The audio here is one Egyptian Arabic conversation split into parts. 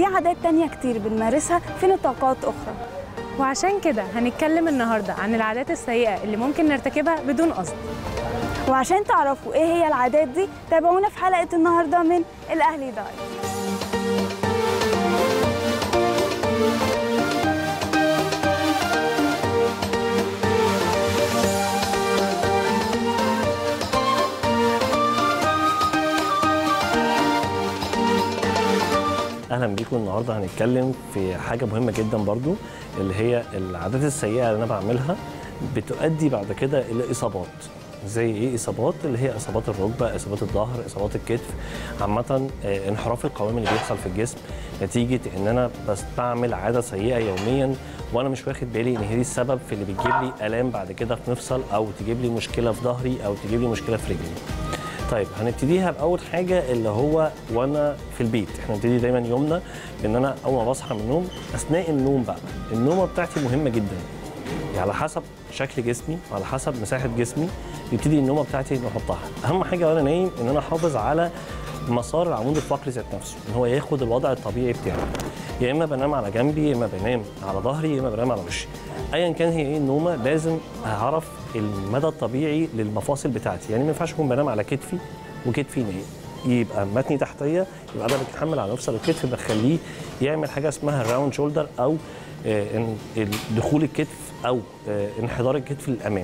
في عادات تانية كتير بنمارسها في نطاقات أخرى وعشان كده هنتكلم النهارده عن العادات السيئة اللي ممكن نرتكبها بدون قصد وعشان تعرفوا إيه هي العادات دي تابعونا في حلقة النهاردة من الأهلي دايت اهلا بيكم النهارده هنتكلم في حاجه مهمه جدا برضو اللي هي العادات السيئه اللي انا بعملها بتؤدي بعد كده الى اصابات زي ايه اصابات اللي هي اصابات الركبه اصابات الظهر اصابات الكتف عامه آه، انحراف القوام اللي بيحصل في الجسم نتيجه ان انا بس بعمل عاده سيئه يوميا وانا مش واخد بالي ان هي دي السبب في اللي بتجيب لي الام بعد كده في مفصل او تجيب لي مشكله في ظهري او تجيب لي مشكله في رجلي طيب هنبتديها باول حاجه اللي هو وانا في البيت احنا نبتدي دايما يومنا ان انا اول ما بصحى من النوم اثناء النوم بقى النومه بتاعتي مهمه جدا يعني على حسب شكل جسمي وعلى حسب مساحه جسمي يبتدي النومه بتاعتي نحطها اهم حاجه وانا نايم ان انا احافظ على مسار العمود الفقري ذات نفسه ان هو ياخد الوضع الطبيعي بتاعه يا اما بنام على جنبي يا اما بنام على ظهري يا اما بنام على وشي ايا كان هي ايه النومه لازم اعرف المدى الطبيعي للمفاصل بتاعتي يعني ما ينفعش اكون بنام على كتفي وكتفي نايم يبقى متني تحتيه يبقى انا بتحمل على مفصل الكتف بخليه يعمل حاجه اسمها راوند شولدر او آه، إن- دخول الكتف او آه، انحدار الكتف للامام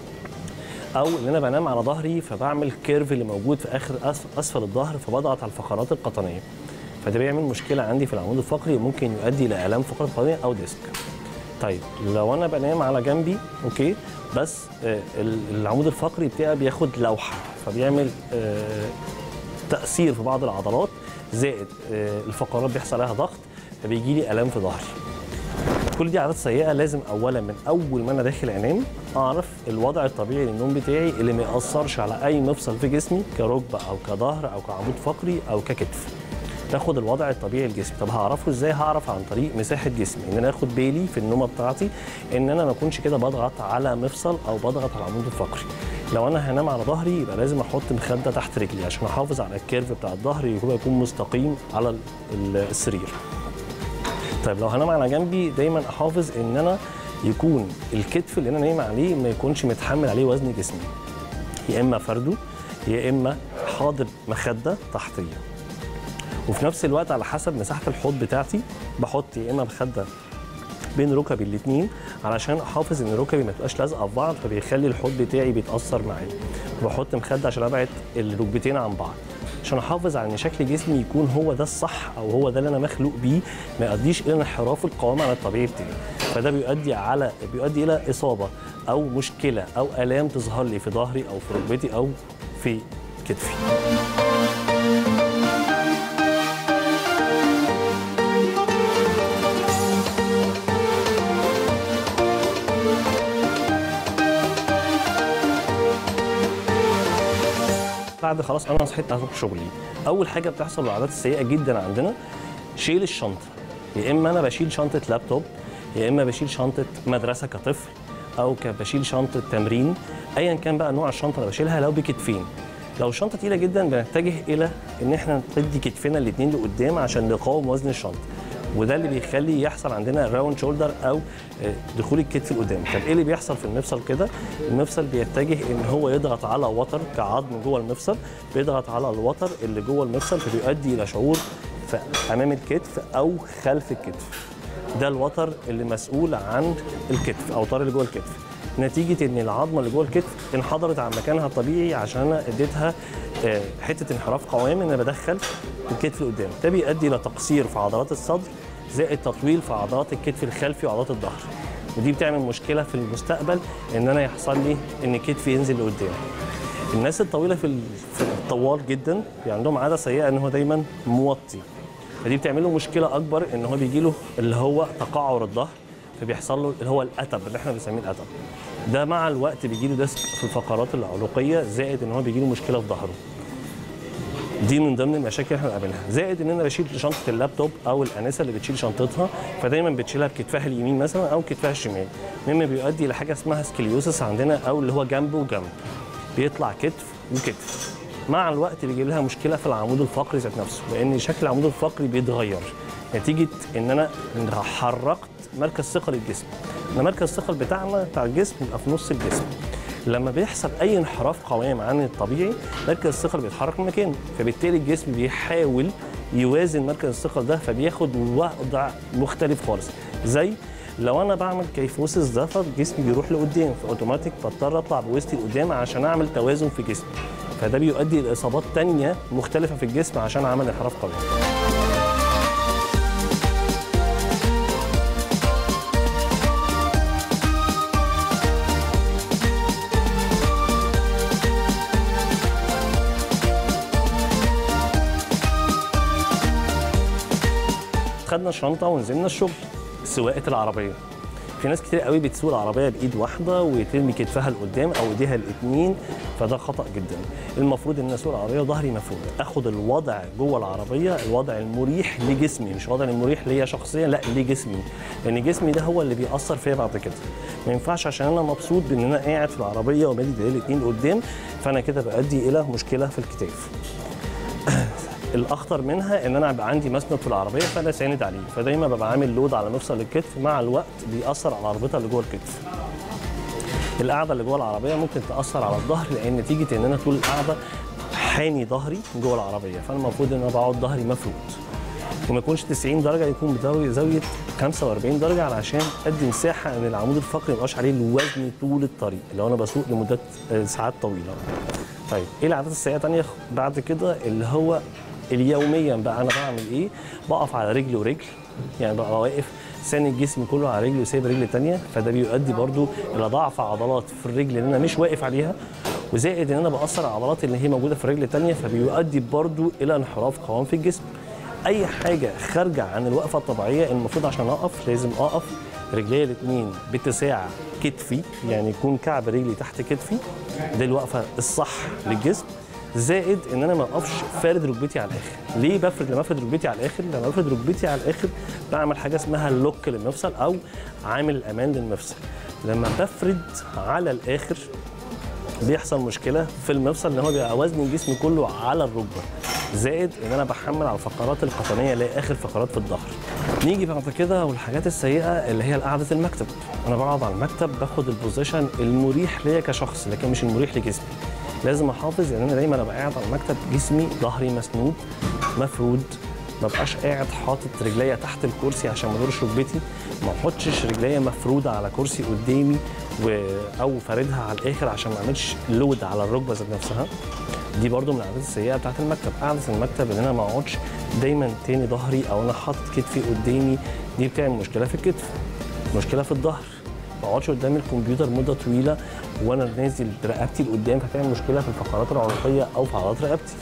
او ان انا بنام على ظهري فبعمل كيرف اللي موجود في اخر أس- اسفل الظهر فبضغط على الفقرات القطنيه فده بيعمل مشكله عندي في العمود الفقري وممكن يؤدي لالام فقرات قطنيه او ديسك طيب لو انا بنام على جنبي اوكي بس آه، ال- العمود الفقري بتاعي بياخد لوحه فبيعمل آه، تاثير في بعض العضلات زائد آه، الفقرات بيحصل عليها ضغط فبيجي لي الام في ظهري كل دي عادات سيئه لازم اولا من اول ما انا داخل انام اعرف الوضع الطبيعي للنوم بتاعي اللي ما ياثرش على اي مفصل في جسمي كركبه او كظهر او كعمود فقري او ككتف تاخد الوضع الطبيعي للجسم طب هعرفه ازاي هعرف عن طريق مساحه جسمي ان انا اخد بالي في النومه بتاعتي ان انا ما اكونش كده بضغط على مفصل او بضغط على العمود الفقري لو انا هنام على ظهري يبقى لازم احط مخده تحت رجلي عشان احافظ على الكيرف بتاع الظهر يكون يكون مستقيم على ال- ال- السرير طيب لو هنام على جنبي دايما احافظ ان انا يكون الكتف اللي انا نايم عليه ما يكونش متحمل عليه وزن جسمي يا اما فرده يا اما حاضر مخده تحتيه وفي نفس الوقت على حسب مساحه الحوض بتاعتي بحط يا اما مخده بين ركبي الاثنين علشان احافظ ان ركبي ما تبقاش لازقه في بعض فبيخلي الحوض بتاعي بيتاثر معايا وبحط مخده عشان ابعد الركبتين عن بعض عشان احافظ على ان شكل جسمي يكون هو ده الصح او هو ده اللي انا مخلوق بيه ما يؤديش الى انحراف القوام عن الطبيعي بتاعي فده بيؤدي على بيؤدي الى اصابه او مشكله او الام تظهر لي في ظهري او في ركبتي او في كتفي بعد خلاص انا صحيت هروح شغلي اول حاجه بتحصل العادات السيئه جدا عندنا شيل الشنطه يا اما انا بشيل شنطه لابتوب يا اما بشيل شنطه مدرسه كطفل او ك- بشيل شنطه تمرين ايا كان بقى نوع الشنطه اللي بشيلها لو بكتفين لو الشنطه تقيله جدا بنتجه الى ان احنا ندي كتفنا الاثنين لقدام عشان نقاوم وزن الشنطه وده اللي بيخلي يحصل عندنا راوند شولدر او آه، دخول الكتف لقدام طب ايه اللي بيحصل في المفصل كده المفصل بيتجه ان هو يضغط على وتر كعظم جوه المفصل بيضغط على الوتر اللي جوه المفصل فبيؤدي الى شعور في امام الكتف او خلف الكتف ده الوتر اللي مسؤول عن الكتف او الطار اللي جوه الكتف نتيجه ان العظمه اللي جوه الكتف انحدرت عن مكانها الطبيعي عشان انا اديتها آه، حته انحراف قوام ان انا بدخل الكتف لقدام ده بيؤدي الى تقصير في عضلات الصدر زائد تطويل في عضلات الكتف الخلفي وعضلات الظهر ودي بتعمل مشكله في المستقبل ان انا يحصل لي ان كتفي ينزل لقدام الناس الطويله في ال- في الطوال جدا بي عندهم عاده سيئه ان هو دايما موطي فدي بتعمل له مشكله اكبر ان هو بيجي له اللي هو تقعر الظهر فبيحصل له اللي هو الاتب اللي احنا بنسميه الاتب ده مع الوقت بيجي له ديسك في الفقرات العنقيه زائد ان هو بيجي له مشكله في ظهره دي من ضمن المشاكل اللي احنا بنقابلها زائد ان انا بشيل شنطه اللابتوب او الانسه اللي بتشيل شنطتها فدايما بتشيلها بكتفها اليمين مثلا او كتفها الشمال مما بيؤدي لحاجه اسمها سكليوسس عندنا او اللي هو جنب وجنب بيطلع كتف وكتف مع الوقت بيجيب لها مشكله في العمود الفقري ذات نفسه لان شكل العمود الفقري بيتغير نتيجه ان انا حركت مركز ثقل الجسم ان مركز الثقل بتاعنا بتاع الجسم بيبقى في نص الجسم لما بيحصل اي انحراف قوام عن الطبيعي مركز الثقل بيتحرك من مكانه فبالتالي الجسم بيحاول يوازن مركز الثقل ده فبياخد وضع مختلف خالص زي لو انا بعمل كيفوسس ده فجسمي بيروح لقدام فاوتوماتيك بضطر اطلع بوسطي لقدام عشان اعمل توازن في جسمي فده بيؤدي لاصابات تانية مختلفه في الجسم عشان عمل انحراف قوي خدنا الشنطه ونزلنا الشغل سواقه العربيه في ناس كتير قوي بتسوق العربيه بايد واحده وترمي كتفها لقدام او ايديها الاثنين فده خطا جدا المفروض ان اسوق العربيه ظهري مفروض اخد الوضع جوه العربيه الوضع المريح لجسمي مش الوضع المريح ليا شخصيا لا لجسمي لان جسمي ده هو اللي بيأثر فيا بعد كده ما ينفعش عشان انا مبسوط بان انا قاعد في العربيه ومادي ايديا الاثنين لقدام فانا كده بؤدي الى مشكله في الكتاف الاخطر منها ان انا يبقى عندي مسند في العربيه فانا ساند عليه فدايما ببقى عامل لود على مفصل الكتف مع الوقت بيأثر على الاربطه اللي جوه الكتف القعده اللي جوه العربيه ممكن تاثر على الظهر لان نتيجه ان انا طول القعده حاني ظهري جوه العربيه فانا المفروض ان انا بقعد ظهري مفروض وما يكونش 90 درجه يكون بزاويه زاويه 45 درجه علشان ادي مساحه ان العمود الفقري ما يبقاش عليه الوزن طول الطريق لو انا بسوق لمدات آه، ساعات طويله طيب ايه العادات السيئه تانية بعد كده اللي هو اليوميا بقى انا بعمل ايه بقف على رجل ورجل يعني بقى واقف ساند جسمي كله على رجلي وسايب رجل تانية فده بيؤدي برضو الى ضعف عضلات في الرجل اللي انا مش واقف عليها وزائد ان انا باثر على العضلات اللي هي موجوده في الرجل التانية فبيؤدي برضو الى انحراف قوام في الجسم اي حاجه خارجه عن الوقفه الطبيعيه المفروض عشان اقف لازم اقف رجلي الاثنين باتساع كتفي يعني يكون كعب رجلي تحت كتفي دي الوقفه الصح للجسم زائد ان انا ما اقفش فارد ركبتي على الاخر ليه بفرد لما افرد ركبتي على الاخر لما بفرد ركبتي على الاخر بعمل حاجه اسمها اللوك للمفصل او عامل الامان للمفصل لما بفرد على الاخر بيحصل مشكله في المفصل ان هو بيبقى وزن جسمي كله على الركبه زائد ان انا بحمل على الفقرات القطنيه اللي هي اخر فقرات في الظهر نيجي بعد كده والحاجات السيئه اللي هي قعده المكتب انا بقعد على المكتب باخد البوزيشن المريح ليا كشخص لكن مش المريح لجسمي لازم احافظ ان انا دايما ابقى قاعد على المكتب جسمي ظهري مسنود مفرود ما بقاش قاعد حاطط رجليا تحت الكرسي عشان ما ادورش ركبتي ما احطش رجليا مفروده على كرسي قدامي و... او فاردها على الاخر عشان ما اعملش لود على الركبه ذات نفسها دي برضو من العادات السيئه بتاعت المكتب قعده المكتب ان انا ما اقعدش دايما تاني ظهري او انا حاطط كتفي قدامي دي بتعمل مشكله في الكتف مشكله في الظهر ما اقعدش قدام الكمبيوتر مده طويله وانا نازل رقبتي لقدام فتعمل مشكله في الفقرات العنقيه او في عضلات رقبتي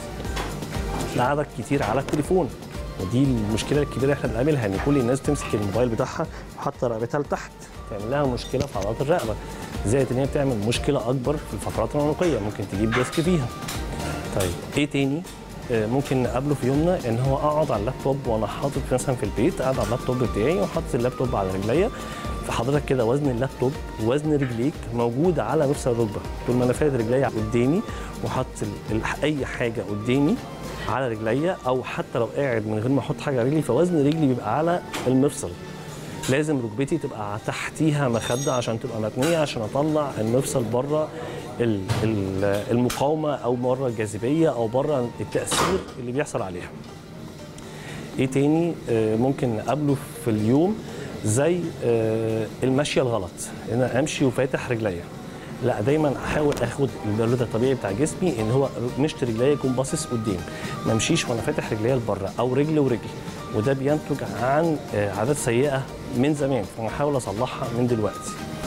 القعده كتير على التليفون ودي المشكله الكبيره اللي احنا بنقابلها ان كل الناس تمسك الموبايل بتاعها وحاطه رقبتها لتحت تعمل لها مشكله في عضلات الرقبه زائد ان هي بتعمل مشكله اكبر في الفقرات العنقيه ممكن تجيب ديسك فيها طيب ايه تاني آه، ممكن نقابله في يومنا ان هو اقعد على اللابتوب وانا حاطط مثلا في البيت قاعد على اللابتوب بتاعي وحاطط اللابتوب على رجليا فحضرتك كده وزن اللابتوب وزن رجليك موجود على نفس الركبه طول ما انا فارد رجليا قدامي وحاطط ال- ال- اي حاجه قدامي على رجليا او حتى لو قاعد من غير ما احط حاجه على رجلي فوزن رجلي بيبقى على المفصل لازم ركبتي تبقى تحتيها مخده عشان تبقى متنيه عشان اطلع المفصل بره ال- ال- المقاومه او بره الجاذبيه او بره التاثير اللي بيحصل عليها. ايه تاني آه، ممكن نقابله في اليوم زي آه، المشيه الغلط ان انا امشي وفاتح رجليا لا دايما احاول اخد البرود الطبيعي بتاع جسمي ان هو مشط رجليا يكون باصص قدام ما امشيش وانا فاتح رجليا لبره او رجل ورجل وده بينتج عن آه، عادات سيئه من زمان فانا احاول اصلحها من دلوقتي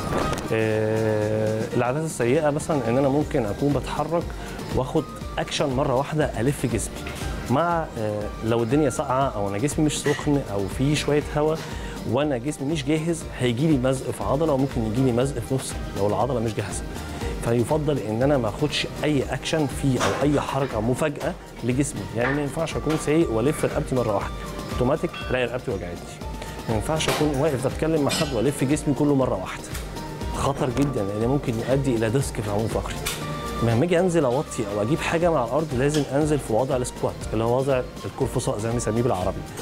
آه، العادات السيئه مثلا ان انا ممكن اكون بتحرك واخد اكشن مره واحده الف جسمي مع آه، لو الدنيا ساقعه او انا جسمي مش سخن او في شويه هواء وانا جسمي مش جاهز هيجي لي مزق في عضله وممكن يجي لي مزق في مفصل لو العضله مش جاهزه فيفضل ان انا ما اخدش اي اكشن فيه او اي حركه مفاجاه لجسمي يعني ما ينفعش اكون سايق والف رقبتي مره واحده اوتوماتيك الاقي رقبتي وجعتني ما ينفعش اكون واقف بتكلم مع حد والف جسمي كله مره واحده خطر جدا لان ممكن يؤدي الى ديسك في العمود الفقري لما اجي انزل اوطي او اجيب حاجه من على الارض لازم انزل في وضع السكوات اللي هو وضع القرفصاء زي ما بنسميه بالعربي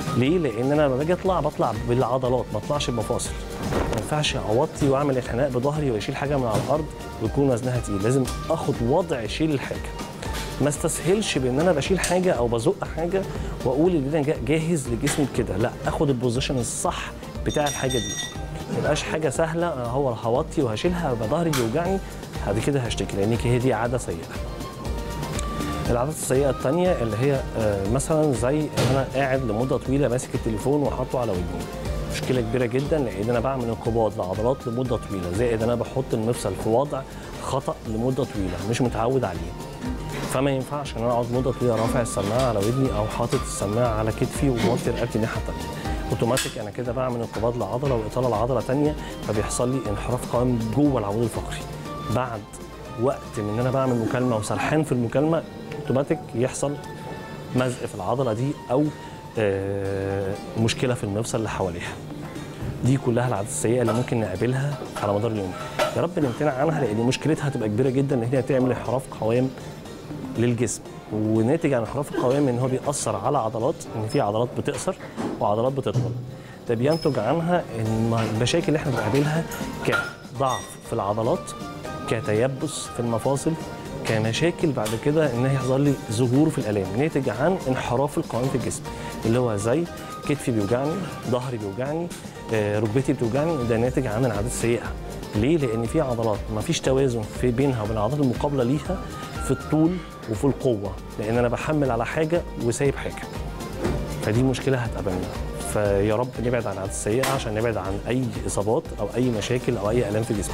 ليه؟ لان انا لما باجي اطلع بطلع بالعضلات ما اطلعش بمفاصل ما ينفعش اوطي واعمل انحناء بظهري واشيل حاجه من على الارض ويكون وزنها تقيل لازم اخد وضع اشيل الحاجه ما استسهلش بان انا بشيل حاجه او بزق حاجه واقول ان انا جا- جاهز لجسمي بكده لا اخد البوزيشن الصح بتاع الحاجه دي ما يبقاش حاجه سهله أنا هو هوطي وهشيلها يبقى ظهري بيوجعني بعد كده هشتكي لان هي دي عاده سيئه العادات السيئه الثانيه اللي هي آه، مثلا زي ان انا قاعد لمده طويله ماسك التليفون وحاطه على ودني مشكله كبيره جدا لان انا بعمل انقباض لعضلات لمده طويله زائد انا بحط المفصل في وضع خطا لمده طويله مش متعود عليه فما ينفعش ان انا اقعد مده طويله رافع السماعه على ودني او حاطط السماعه على كتفي وموطي رقبتي الناحيه الثانيه اوتوماتيك انا كده بعمل انقباض لعضله واطاله لعضله ثانيه فبيحصل لي انحراف قوام جوه العمود الفقري بعد وقت من ان انا بعمل مكالمه وسرحان في المكالمه اوتوماتيك يحصل مزق في العضله دي او آه، مشكله في المفصل اللي حواليها دي كلها العادات السيئه اللي ممكن نقابلها على مدار اليوم يا رب نمتنع عنها لان مشكلتها هتبقى كبيره جدا ان هي تعمل انحراف قوام للجسم وناتج عن انحراف القوام ان هو بيأثر على عضلات ان في عضلات بتقصر وعضلات بتطول ده بينتج عنها ان المشاكل اللي احنا بنقابلها كضعف في العضلات كتيبس في المفاصل كمشاكل بعد كده ان يحصل لي ظهور في الالام ناتج عن انحراف القوام في الجسم اللي هو زي كتفي بيوجعني ظهري بيوجعني آه، ركبتي بتوجعني ده ناتج عن العادات السيئه ليه؟ لان في عضلات ما فيش توازن في بينها وبين العضلات المقابله ليها في الطول وفي القوه لان انا بحمل على حاجه وسايب حاجه فدي مشكله هتقابلنا فيا رب نبعد عن العادات السيئه عشان نبعد عن اي اصابات او اي مشاكل او اي الام في جسمنا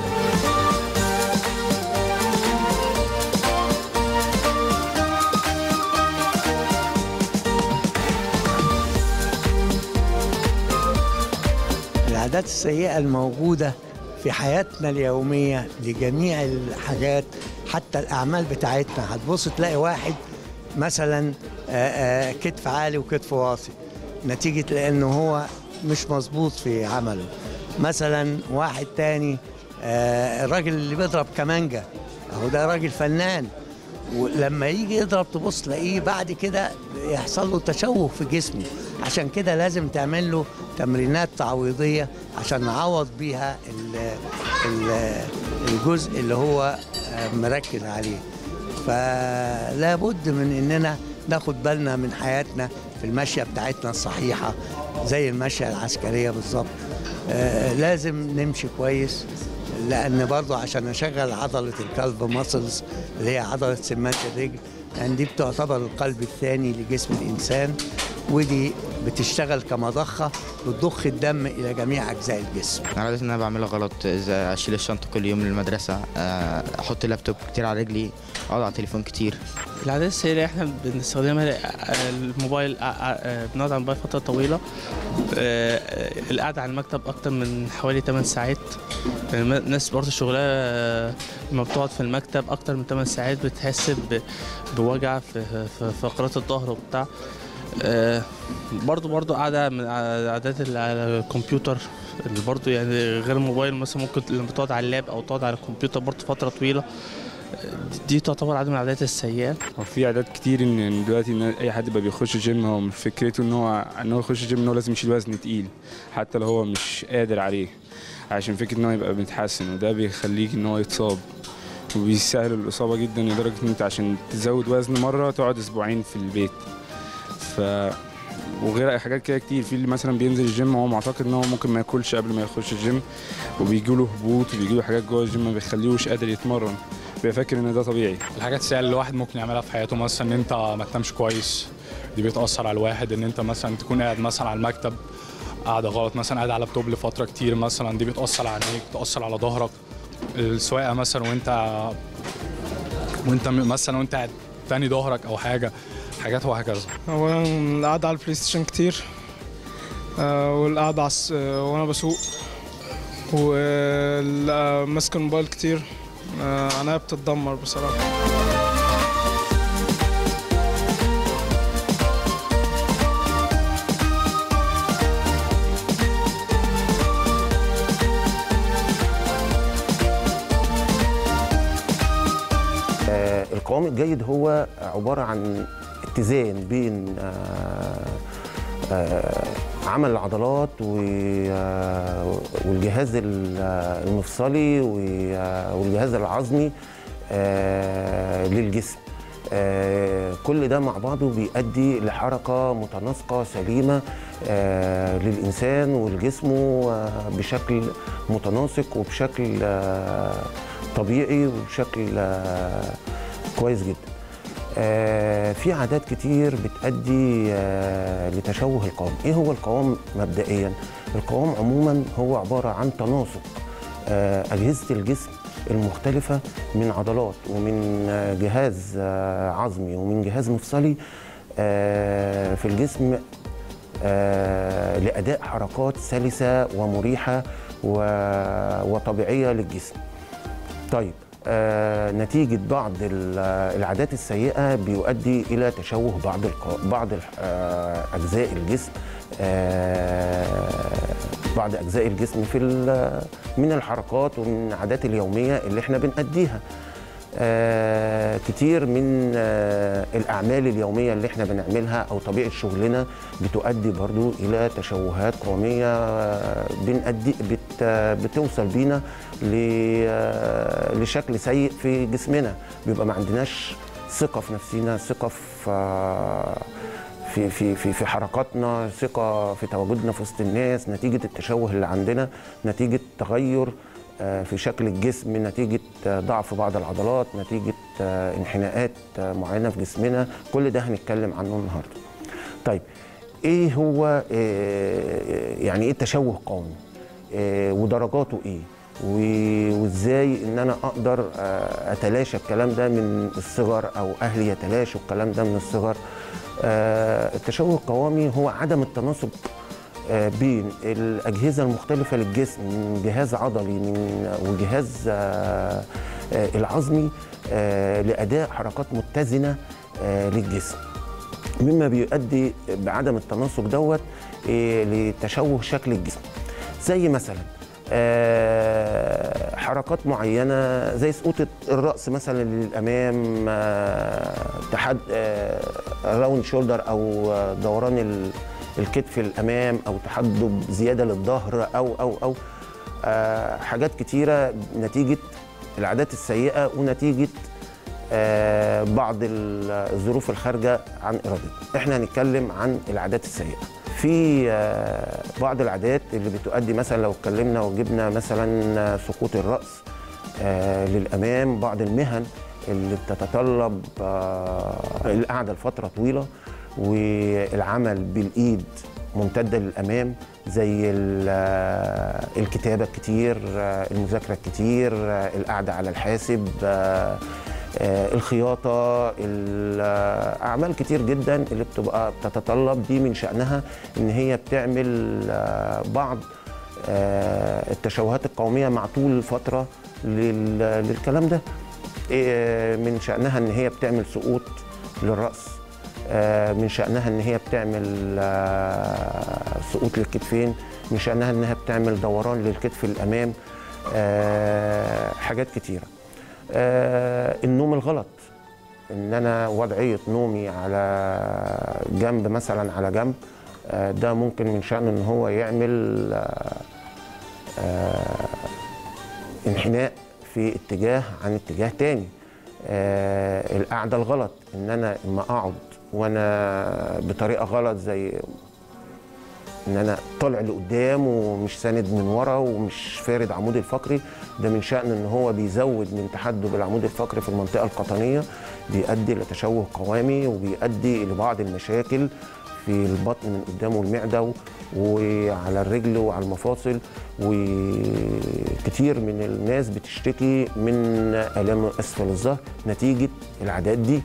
العادات السيئة الموجودة في حياتنا اليومية لجميع الحاجات حتى الأعمال بتاعتنا هتبص تلاقي واحد مثلا آه، آه، كتف عالي وكتف واطي نتيجة لأنه هو مش مظبوط في عمله مثلا واحد تاني آه، الراجل اللي بيضرب كمانجا أهو ده راجل فنان ولما يجي يضرب تبص تلاقيه بعد كده يحصل له تشوه في جسمه عشان كده لازم تعمل له تمرينات تعويضيه عشان نعوض بيها ال- ال- الجزء اللي هو آه، مركز عليه فلا بد من اننا ناخد بالنا من حياتنا في المشيه بتاعتنا الصحيحه زي المشيه العسكريه بالظبط آه، لازم نمشي كويس لان برضه عشان اشغل عضله الكلب ماسلز اللي هي عضله سمات الرجل لان دي بتعتبر القلب الثاني لجسم الانسان ودي بتشتغل كمضخه بتضخ الدم الى جميع اجزاء الجسم العادات اللي انا بعملها غلط زي اشيل الشنطه كل يوم للمدرسه آه، احط اللابتوب كتير على رجلي اقعد على التليفون كتير العادات السيئة اللي احنا بنستخدمها آه، الموبايل آه، آه، بنقعد على الموبايل فترة طويلة آه، آه، القعدة على المكتب أكتر من حوالي 8 ساعات يعني الناس برضه شغلها آه، لما بتقعد في المكتب أكتر من 8 ساعات بتحس ب- بوجع في في فقرات الظهر وبتاع آه، برضه برضه قاعدة من عادات اللي على الكمبيوتر اللي برضه يعني غير الموبايل مثلا ممكن لما تقعد على اللاب أو تقعد على الكمبيوتر برضه فترة طويلة دي تعتبر عادة من العادات السيئة هو في عادات كتير ان إن دلوقتي إن اي حد بقى بيخش جيم هو مش فكرته ان هو ان هو يخش جيم ان هو لازم يشيل وزن تقيل حتى لو هو مش قادر عليه عشان فكره ان هو يبقى متحسن وده بيخليك ان هو يتصاب وبيسهل الاصابه جدا لدرجه ان انت عشان تزود وزن مره تقعد اسبوعين في البيت ف وغير حاجات كده كتير في اللي مثلا بينزل الجيم وهو معتقد ان هو ممكن ما ياكلش قبل ما يخش الجيم وبيجي له هبوط وبيجي له حاجات جوه الجيم ما بيخليهوش قادر يتمرن بيبقى فاكر ان ده طبيعي الحاجات السيئة اللي الواحد ممكن يعملها في حياته مثلا ان انت ما تنامش كويس دي بتأثر على الواحد ان انت مثلا تكون قاعد مثلا على المكتب قاعدة غلط مثلا قاعد على اللابتوب لفترة كتير مثلا دي بتأثر على عينيك بتأثر على ظهرك السواقة مثلا وانت وانت م- مثلا وانت قاعد تاني ظهرك او حاجة حاجات وهكذا اولا القعده على البلاي ستيشن كتير آه، والقعده على الس- آه، وانا بسوق وماسك الموبايل كتير آه، عينيا بتتدمر بصراحه آه، القوام الجيد هو عبارة عن اتزان بين آه، آه، عمل العضلات و- آه، والجهاز ال- آه، المفصلي و- آه، والجهاز العظمي آه، للجسم آه، كل ده مع بعضه بيؤدي لحركة متناسقة سليمة آه، للإنسان ولجسمه آه، بشكل متناسق وبشكل آه، طبيعي وبشكل آه، كويس جدا آه، في عادات كتير بتؤدي آه، لتشوه القوام ايه هو القوام مبدئيا القوام عموما هو عباره عن تناسق آه، اجهزه الجسم المختلفه من عضلات ومن آه، جهاز آه، عظمي ومن جهاز مفصلي آه، في الجسم آه، لاداء حركات سلسه ومريحه و- وطبيعيه للجسم طيب آه نتيجة بعض ال- آه، العادات السيئة بيؤدي إلى تشوه بعض الق... بعض الح- آه أجزاء الجسم آه بعض أجزاء الجسم في ال- من الحركات ومن العادات اليومية اللي احنا بنأديها آه كتير من آه الأعمال اليومية اللي احنا بنعملها أو طبيعة شغلنا بتؤدي برضو إلى تشوهات قومية آه بنأدي بت آه بتوصل بينا ل- آه لشكل سيء في جسمنا بيبقى ما عندناش ثقة في نفسنا ثقة في آه في في في في حركاتنا ثقه في تواجدنا في وسط الناس نتيجه التشوه اللي عندنا نتيجه تغير آه، في شكل الجسم نتيجه آه، ضعف بعض العضلات نتيجه آه، انحناءات آه، معينه في جسمنا كل ده هنتكلم عنه النهارده طيب ايه هو آه، يعني ايه تشوه قومي آه، ودرجاته ايه و- وازاي ان انا اقدر آه، اتلاشى الكلام ده من الصغر او اهلي يتلاشوا الكلام ده من الصغر آه، التشوه القوامي هو عدم التناسق آه، بين الاجهزه المختلفه للجسم من جهاز عضلي من وجهاز آه، آه، العظمي آه، لاداء حركات متزنه آه، للجسم مما بيؤدي بعدم التناسق دوت إيه، لتشوه شكل الجسم زي مثلا آه، حركات معينه زي سقوط الراس مثلا للامام آه، تحد راوند شولدر او آه، دوران ال- الكتف للامام او تحدب زياده للظهر او او او آه، حاجات كتيره نتيجه العادات السيئه ونتيجه آه، بعض ال- الظروف الخارجه عن ارادتنا احنا هنتكلم عن العادات السيئه في آه، بعض العادات اللي بتؤدي مثلا لو اتكلمنا وجبنا مثلا آه، سقوط الراس آه، للامام بعض المهن اللي بتتطلب آه، القعده لفتره طويله والعمل بالايد ممتده للامام زي ال- آه، الكتابه الكتير آه، المذاكره الكتير آه، القعده على الحاسب آه، آه، الخياطه ال- آه، اعمال كتير جدا اللي بتبقى بتتطلب دي من شانها ان هي بتعمل آه، بعض آه، التشوهات القوميه مع طول فتره لل- للكلام ده إيه، من شانها ان هي بتعمل سقوط للراس آه، من شانها ان هي بتعمل آه، سقوط للكتفين من شانها انها بتعمل دوران للكتف الامام آه، حاجات كتيره آه، النوم الغلط ان انا وضعيه نومي على جنب مثلا على جنب آه، ده ممكن من شأنه ان هو يعمل آه، آه، انحناء في اتجاه عن اتجاه تاني آه، القعده الغلط ان انا اما اقعد وانا بطريقه غلط زي ان انا طالع لقدام ومش ساند من ورا ومش فارد عمودي الفقري ده من شأن ان هو بيزود من تحدب العمود الفقري في المنطقه القطنيه بيؤدي لتشوه قوامي وبيؤدي لبعض المشاكل في البطن من قدام والمعده و- وعلى الرجل وعلى المفاصل وكتير من الناس بتشتكي من الام اسفل الظهر نتيجه العادات دي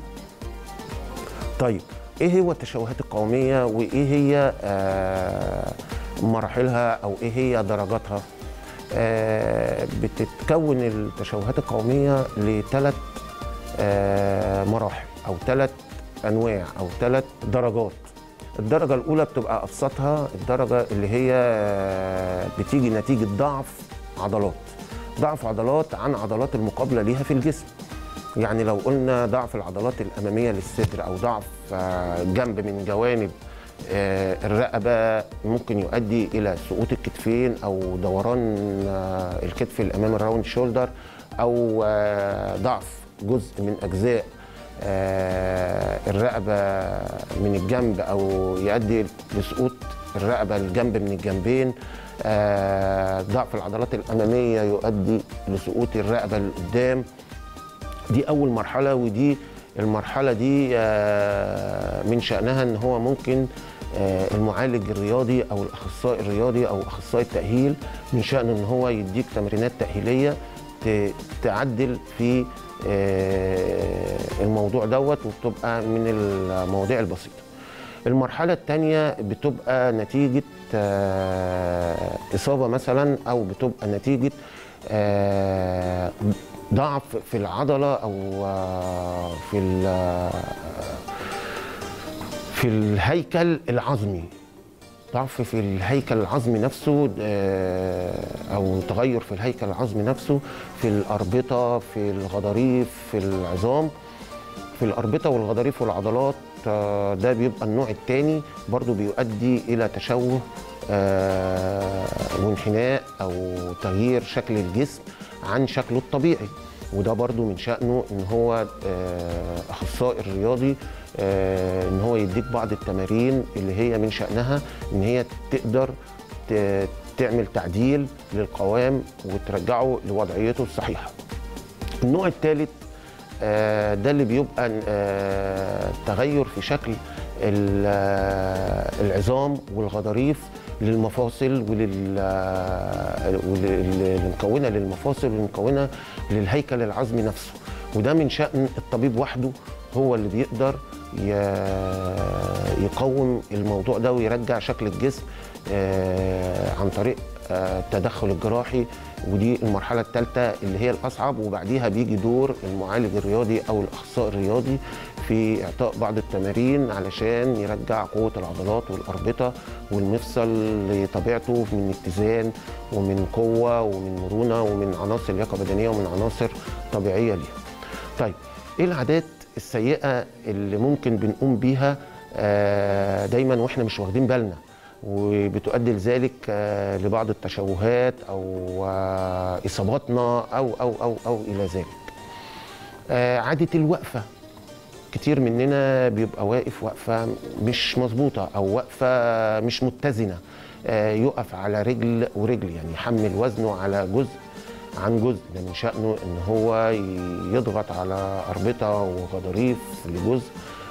طيب ايه هو التشوهات القوميه وايه هي آه، مراحلها او ايه هي درجاتها آه، بتتكون التشوهات القوميه لثلاث مراحل او ثلاث انواع او ثلاث درجات الدرجه الاولى بتبقى ابسطها الدرجه اللي هي آه، بتيجي نتيجه ضعف عضلات ضعف عضلات عن عضلات المقابله ليها في الجسم يعني لو قلنا ضعف العضلات الاماميه للصدر او ضعف آه، جنب من جوانب آه، الرقبه ممكن يؤدي الى سقوط الكتفين او دوران آه، الكتف الامامي الراوند شولدر او آه، ضعف جزء من اجزاء آه، الرقبه من الجنب او يؤدي لسقوط الرقبه الجنب من الجنبين آه، ضعف العضلات الاماميه يؤدي لسقوط الرقبه لقدام دي اول مرحله ودي المرحله دي آه، من شانها ان هو ممكن آه، المعالج الرياضي او الاخصائي الرياضي او اخصائي التاهيل من شانه ان هو يديك تمرينات تاهيليه ت- تعدل في آه، الموضوع دوت وبتبقى من المواضيع البسيطه المرحله الثانيه بتبقى نتيجه آه، اصابه مثلا او بتبقى نتيجه آه، ضعف في العضله او آه، في ال- في الهيكل العظمي ضعف في الهيكل العظمي نفسه آه، او تغير في الهيكل العظمي نفسه في الاربطه في الغضاريف في العظام في الاربطه والغضاريف والعضلات آه، ده بيبقى النوع الثاني برضو بيؤدي الى تشوه آه، وانحناء او تغيير شكل الجسم عن شكله الطبيعي وده برضو من شأنه ان هو آه، اخصائي الرياضي آه، ان هو يديك بعض التمارين اللي هي من شأنها ان هي تقدر ت- تعمل تعديل للقوام وترجعه لوضعيته الصحيحه النوع الثالث آه، ده اللي بيبقى آه، تغير في شكل ال- آه، العظام والغضاريف للمفاصل ولل آه، ولل- المكونه للمفاصل والمكونه للهيكل العظمي نفسه وده من شأن الطبيب وحده هو اللي بيقدر ي- يقوم الموضوع ده ويرجع شكل الجسم آه، عن طريق آه، التدخل الجراحي ودي المرحلة الثالثة اللي هي الأصعب وبعديها بيجي دور المعالج الرياضي أو الأخصائي الرياضي في إعطاء بعض التمارين علشان يرجع قوة العضلات والأربطة والمفصل لطبيعته من اتزان ومن قوة ومن مرونة ومن عناصر لياقة بدنية ومن عناصر طبيعية ليها. طيب إيه العادات السيئة اللي ممكن بنقوم بيها آه، دايما واحنا مش واخدين بالنا وبتؤدي لذلك آه، لبعض التشوهات او آه، اصاباتنا او او او او الى ذلك. آه، عاده الوقفه كتير مننا بيبقى واقف وقفه مش مظبوطه او وقفه مش متزنه آه، يقف على رجل ورجل يعني يحمل وزنه على جزء عن جزء ده من شأنه ان هو يضغط على أربطة وغضاريف لجزء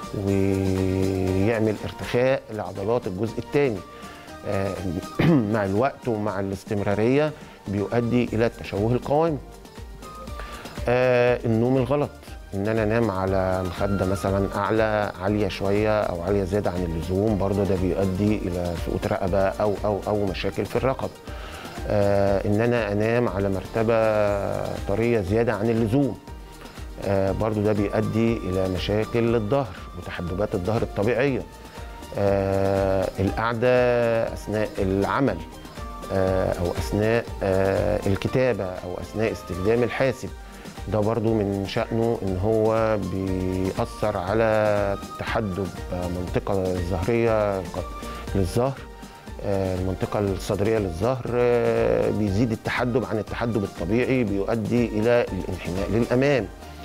ويعمل ارتخاء لعضلات الجزء الثاني مع الوقت ومع الاستمرارية بيؤدي إلى التشوه القوامي آه، النوم الغلط ان انا انام على مخده مثلا اعلى عاليه شويه او عاليه زياده عن اللزوم برضه ده بيؤدي الى سقوط رقبه او او او مشاكل في الرقبه آه ان انا انام على مرتبه طريه زياده عن اللزوم آه برضو ده بيؤدي الى مشاكل للظهر وتحببات الظهر الطبيعيه آه القعده اثناء العمل آه او اثناء آه الكتابه او اثناء استخدام الحاسب ده برضو من شأنه ان هو بيأثر على تحدب منطقة ظهرية للظهر آه، المنطقة الصدرية للظهر آه، بيزيد التحدب عن التحدب الطبيعي بيؤدي إلى الانحناء للأمام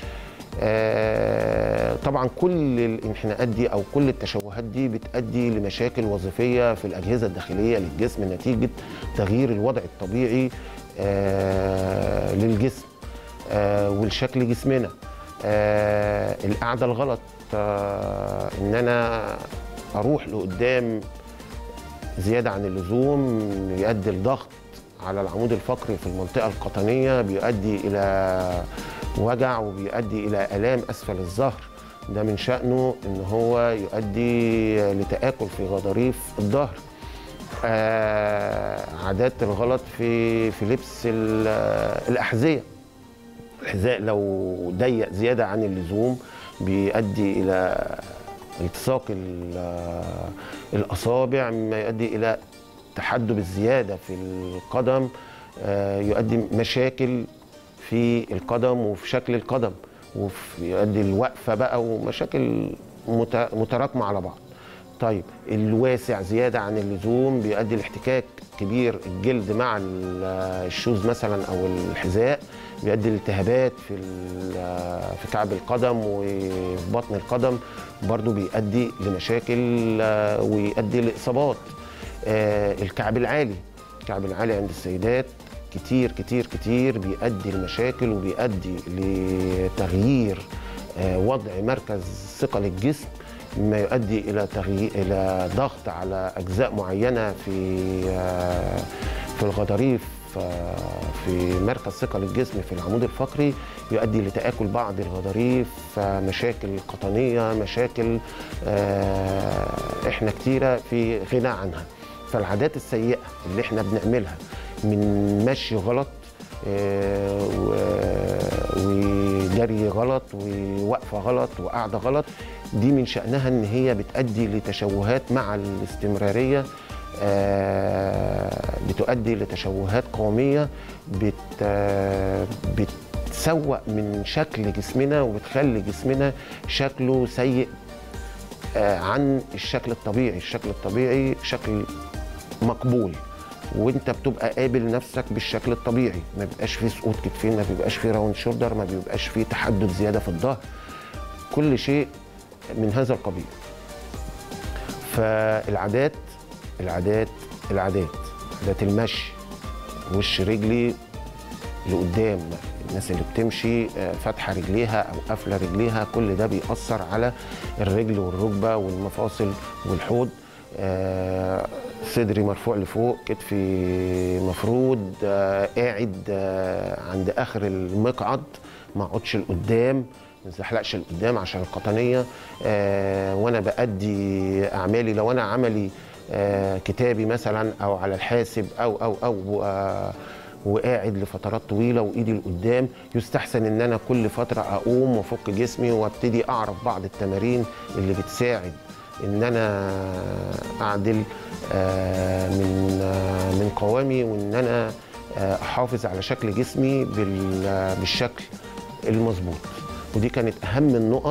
آه، طبعا كل الانحناءات دي أو كل التشوهات دي بتؤدي لمشاكل وظيفية في الأجهزة الداخلية للجسم نتيجة تغيير الوضع الطبيعي آه، للجسم آه، ولشكل جسمنا آه، القعدة الغلط آه، إن أنا أروح لقدام زياده عن اللزوم يؤدي لضغط على العمود الفقري في المنطقه القطنيه بيؤدي الى وجع وبيؤدي الى الام اسفل الظهر ده من شأنه ان هو يؤدي لتآكل في غضاريف الظهر آه عادات الغلط في في لبس ال- الاحذيه الحذاء لو ضيق زياده عن اللزوم بيؤدي الى التصاق ال- الاصابع مما يؤدي الى تحدب الزياده في القدم آه، يؤدي مشاكل في القدم وفي شكل القدم ويؤدي الوقفه بقى ومشاكل مت- متراكمه على بعض طيب الواسع زياده عن اللزوم بيؤدي لاحتكاك كبير الجلد مع ال- الشوز مثلا او الحذاء بيؤدي لالتهابات في ال- في كعب القدم وفي بطن القدم برضو بيؤدي لمشاكل آه، ويؤدي لاصابات آه، الكعب العالي الكعب العالي عند السيدات كتير كتير كتير بيؤدي لمشاكل وبيؤدي لتغيير آه، وضع مركز ثقل الجسم مما يؤدي الى تغيير الى ضغط على اجزاء معينه في آه، في الغضاريف آه، في مركز ثقل الجسم في العمود الفقري يؤدي لتآكل بعض الغضاريف آه، مشاكل قطنيه مشاكل آه، احنا كتيره في غنى عنها فالعادات السيئه اللي احنا بنعملها من مشي غلط آه، و- وجري غلط ووقفه غلط وقعده غلط دي من شأنها ان هي بتؤدي لتشوهات مع الاستمراريه آه، بتؤدي لتشوهات قوميه بت آه، بتسوء من شكل جسمنا وبتخلي جسمنا شكله سيء آه، عن الشكل الطبيعي الشكل الطبيعي شكل مقبول وانت بتبقى قابل نفسك بالشكل الطبيعي ما بيبقاش فيه سقوط كتفين ما بيبقاش فيه راوند شولدر ما بيبقاش فيه تحدد زياده في الظهر كل شيء من هذا القبيل فالعادات العادات العادات عادات المشي وش رجلي لقدام الناس اللي بتمشي آه، فاتحه رجليها او قافله رجليها كل ده بيأثر على الرجل والركبه والمفاصل والحوض آه، صدري مرفوع لفوق كتفي مفرود آه، قاعد آه، عند اخر المقعد ما اقعدش لقدام ما ازحلقش لقدام عشان القطنيه آه، وانا بأدي اعمالي لو انا عملي آه، كتابي مثلا او على الحاسب او او او آه، وقاعد لفترات طويله وايدي لقدام يستحسن ان انا كل فتره اقوم وافك جسمي وابتدي اعرف بعض التمارين اللي بتساعد ان انا اعدل آه، من آه، من قوامي وان انا آه، احافظ على شكل جسمي بال- بالشكل المظبوط ودي كانت اهم النقط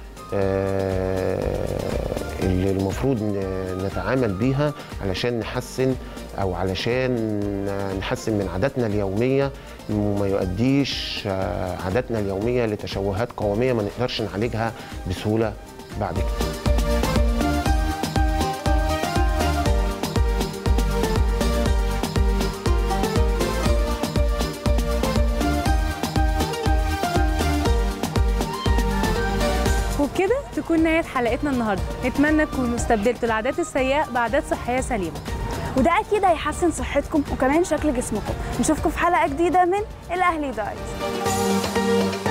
آه، اللي المفروض ن- نتعامل بيها علشان نحسن او علشان نحسن من عاداتنا اليوميه وما يؤديش آه، عاداتنا اليوميه لتشوهات قواميه ما نقدرش نعالجها بسهوله بعد كده وبكده تكون نهاية حلقتنا النهاردة نتمنى تكونوا استبدلتوا العادات السيئة بعادات صحية سليمة وده اكيد هيحسن صحتكم وكمان شكل جسمكم نشوفكم في حلقه جديده من الاهلي دايز